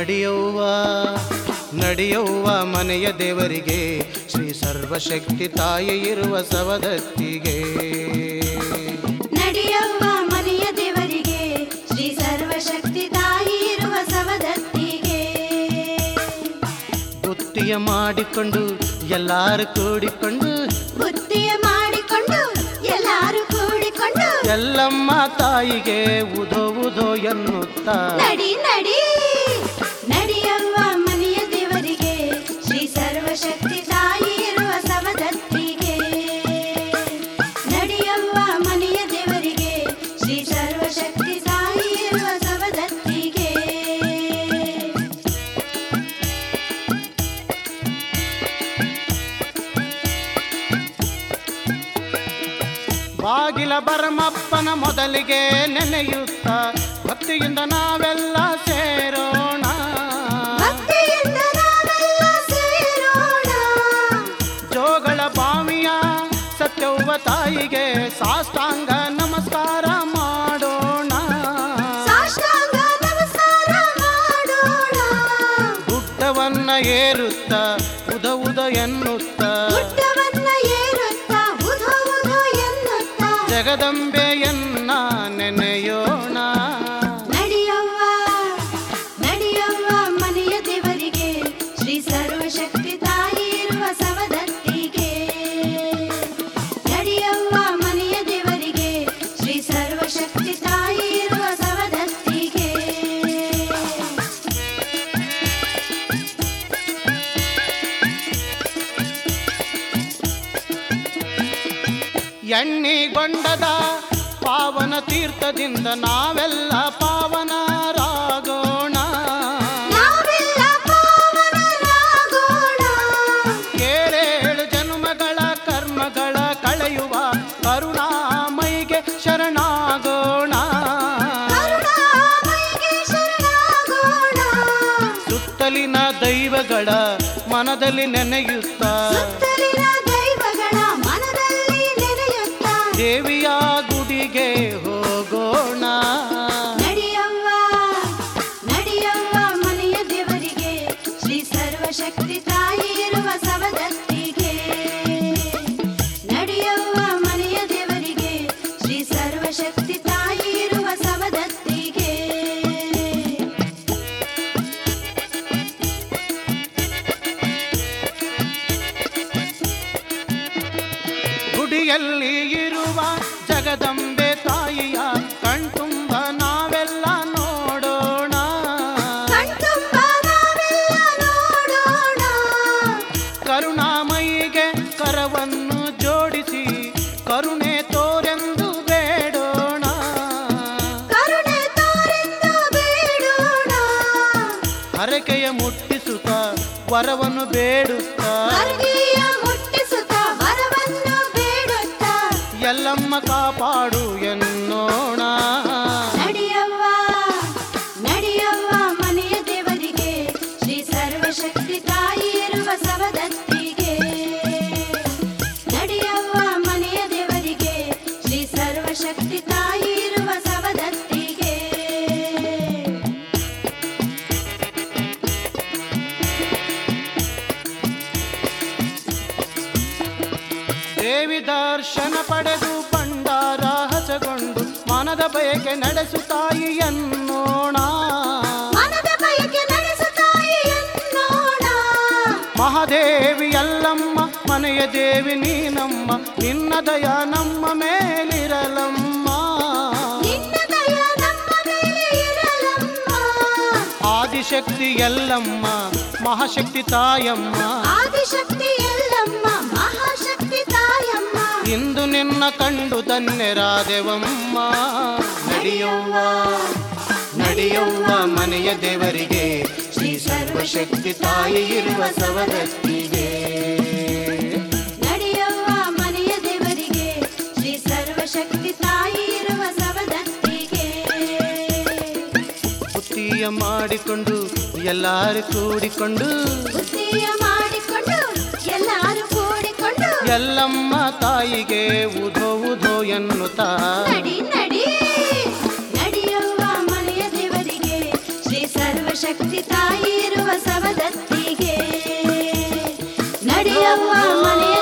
ನಡೆಯವ್ವ ನಡೆಯವ್ವ ಮನೆಯ ದೇವರಿಗೆ ಶ್ರೀ ಸರ್ವಶಕ್ತಿ ತಾಯಿ ಇರುವ ಸವದತ್ತಿಗೆ ನಡೆಯವ್ವ ಮನೆಯ ದೇವರಿಗೆ ಶ್ರೀ ಸರ್ವಶಕ್ತಿ ತಾಯಿ ಇರುವ ಸವದತ್ತಿಗೆ ಬುತ್ತಿಯ ಮಾಡಿಕೊಂಡು ಎಲ್ಲಾರು ಕೂಡಿಕೊಂಡು ಬುದ್ಧಿಯ ಮಾಡಿಕೊಂಡು ಎಲ್ಲಾರು ಕೂಡಿಕೊಂಡು ಎಲ್ಲಮ್ಮ ತಾಯಿಗೆ ಉದೋ ಉದೋ ಎನ್ನುತ್ತಾ ನಡಿ ನಡಿ ನಡೆಯವ್ವ ಮನೆಯ ದೇವರಿಗೆ ಶ್ರೀ ಸರ್ವಶಕ್ತಿ ತಾಯಿ ಇರುವ ಸವದತ್ತಿಗೆ ನಡೆಯವ್ವ ಮನೆಯ ದೇವರಿಗೆ ಶ್ರೀ ಸರ್ವಶಕ್ತಿ ತಾಯಿ ಇರುವ ಸವದತ್ತಿಗೆ ಬಾಗಿಲ ಬರಮಪ್ಪನ ಮೊದಲಿಗೆ ನೆನೆಯುತ್ತ ಭಕ್ತಿಯಿಂದ ನಾವೆಲ್ಲ ಸೇರೋಣ ಭಕ್ತಿಯಿಂದ ನಾವೆಲ್ಲ ಸೇರೋಣ ಜೋಗಳ ಬಾವಿಯ ಸತ್ಯವ್ವ ತಾಯಿಗೆ ಸಾಷ್ಟಾಂಗ ನಮಸ್ಕಾರ ಮಾಡೋಣ ಸಾಷ್ಟಾಂಗ ನಮಸ್ಕಾರ ಮಾಡೋಣ ಗುಡ್ಡವನ್ನ ಏರುತ್ತ ಉದ ಉದ ಎನ್ನುತ್ತ ಗುಡ್ಡವನ್ನ ಏರುತ್ತಾ ಉಧೋ ಉಧೋ ಎನ್ನುತ್ತಾ ಜಗದಂಬೆಯನ್ನ ನೆನೆಯೋಣ ನಡೆಯವ್ವ ನಡೆಯವ್ವ ಮನೆಯ ದೇವರಿಗೆ ಶ್ರೀ ಸರ್ವಶಕ್ತಿ ತಾಯಿ ಇರುವ ಸವದತ್ತಿಗೆ ನಡೆಯವ್ವ ಮನೆಯ ದೇವರಿಗೆ ಶ್ರೀ ಸರ್ವಶಕ್ತಿ ತಾಯಿ ಇರುವ ಸವದತ್ತಿಗೆ ಎಣ್ಣಿಗೊಂಡದ ಪಾವನ ತೀರ್ಥದಿಂದ ನಾವೆಲ್ಲ ಪಾವನರಾಗೋಣ ನಾವೆಲ್ಲ ಪಾವನರಾಗೋಣ ಏಳೇಳು ಜನ್ಮಗಳ ಕರ್ಮಗಳ ಕಳೆಯುವ ಕರುಣಾಮಯಿಗೆ ಶರಣಾಗೋಣ ಕರುಣಾಮಯಿಗೆ ಶರಣಾಗೋಣ ಸುತ್ತಲಿನ ದೈವಗಳ ಮನದಲ್ಲಿ ನೆನೆಯುತ್ತ ಸುತ್ತಲಿನ ದೈವಗಳ ಮನದಲ್ಲಿ ನೆನೆಯುತ್ತಾ ದೇವಿಯ ಗುಡಿಗೆ ಹೋಗೋಣ ನಡೆಯವ್ವ ನಡೆಯವ್ವ ಮನೆಯ ದೇವರಿಗೆ ಶ್ರೀ ಸರ್ವಶಕ್ತಿ ತಾಯಿ ಇರುವ ಸವದತ್ತಿಗೆ ನಡೆಯವ್ವ ಮನೆಯ ದೇವರಿಗೆ ಶ್ರೀ ಸರ್ವಶಕ್ತಿ ತಾಯಿ ಇರುವ ಸವದತ್ತಿಗೆ ಗುಡಿಯಲ್ಲಿ ಇರುವ ಜಗದಂಬೆ ತಾಯಿಯ ಕಣ್ತುಂಬ ನಾವೆಲ್ಲ ನೋಡೋಣ ಕಣ್ತುಂಬ ನಾವೆಲ್ಲ ನೋಡೋಣ ಕರುಣಾಮಯಿಗೆ ಕರವನ್ನು ಜೋಡಿಸಿ ಕರುಣೆ ತೋರೆಂದು ಬೇಡೋಣ ಕರುಣೆ ತೋರೆಂದು ಬೇಡೋಣ ಹರಕೆಯ ಮುಟ್ಟಿಸುತ್ತ ವರವನ್ನು ಬೇಡುತ್ತ ಅರ್ಗಿಯ ಮುಟ್ಟಿಸುತ್ತ ವರವನ್ನು ಬೇಡುತ್ತ ಎಲ್ಲಮ್ಮ ಕಾಪಾಡು ಎನ್ನೋಣ ನಡೆಯವ್ವ ನಡೆಯವ್ವ ಮನೆಯ ದೇವರಿಗೆ ಶ್ರೀ ಸರ್ವಶಕ್ತಿ ತಾಯಿ ಇರುವ ಸವದತ್ತಿಗೆ ನಡೆಯವ್ವ ಮನೆಯ ದೇವರಿಗೆ ಶ್ರೀ ಸರ್ವಶಕ್ತಿ ತಾಯಿ ಇರುವ ಸವದತ್ತಿಗೆ ದೇವಿ ದರ್ಶನ ಪಡೆದು ಭಂಡಾರ ಹಸಗೊಂಡು ಮನದ ಬಯಕೆ ನಡೆಸು ತಾಯಿ ಎನ್ನೋಣ ಮನದ ಬಯಕೆ ನಡೆಸು ತಾಯಿ ಎನ್ನೋಣ ಮಹಾದೇವಿ ಅಲ್ಲಮ್ಮ ಮನೆಯ ದೇವಿ ನೀನಮ್ಮ ನಿನ್ನ ದಯ ನಮ್ಮ ಮೇಲಿರಲಮ್ಮ ನಿನ್ನ ದಯ ನಮ್ಮ ಮೇಲೆ ಇರಲಮ್ಮ ಆದಿಶಕ್ತಿ ಎಲ್ಲಮ್ಮ ಮಹಾಶಕ್ತಿ ತಾಯಮ್ಮ ಆದಿಶಕ್ತಿ ಎಲ್ಲಮ್ಮ ಮಹಾಶಕ್ತಿ ತಾಯಮ್ಮ ಇಂದು ನಿನ್ನ ಕಂಡು ಧನ್ಯರಾದೆವಮ್ಮ ನಡೆಯವ್ವ ನಡೆಯವ್ವ ಮನೆಯ ದೇವರಿಗೆ ಶ್ರೀ ಸರ್ವಶಕ್ತಿ ತಾಯಿ ಇರುವ ಸವದತ್ತಿಗೆ ನಡೆಯವ್ವ ಮನೆಯ ದೇವರಿಗೆ ಶ್ರೀ ಸರ್ವಶಕ್ತಿ ತಾಯಿ ಇರುವ ಸವದತ್ತಿಗೆ ಬುತ್ತಿಯ ಮಾಡಿಕೊಂಡು ಎಲ್ಲಾರು ಕೂಡಿಕೊಂಡು ಬುದ್ಧಿಯ ಮಾಡಿಕೊಂಡು ಎಲ್ಲಾರು ಕೂಡಿಕೊಂಡು ಎಲ್ಲಮ್ಮ ತಾಯಿಗೆ ಉಧೋ ಉಧೋ ಎನ್ನುತ್ತಾ ನಡಿ ನಡಿ ನಡೆಯವ್ವ ಮನೆಯ ದೇವರಿಗೆ ಶ್ರೀ ಸರ್ವ ಸರ್ವಶಕ್ತಿ ತಾಯಿ ಇರುವ ಸವದತ್ತಿಗೆ ನಡೆಯವ್ವ ಮನೆಯ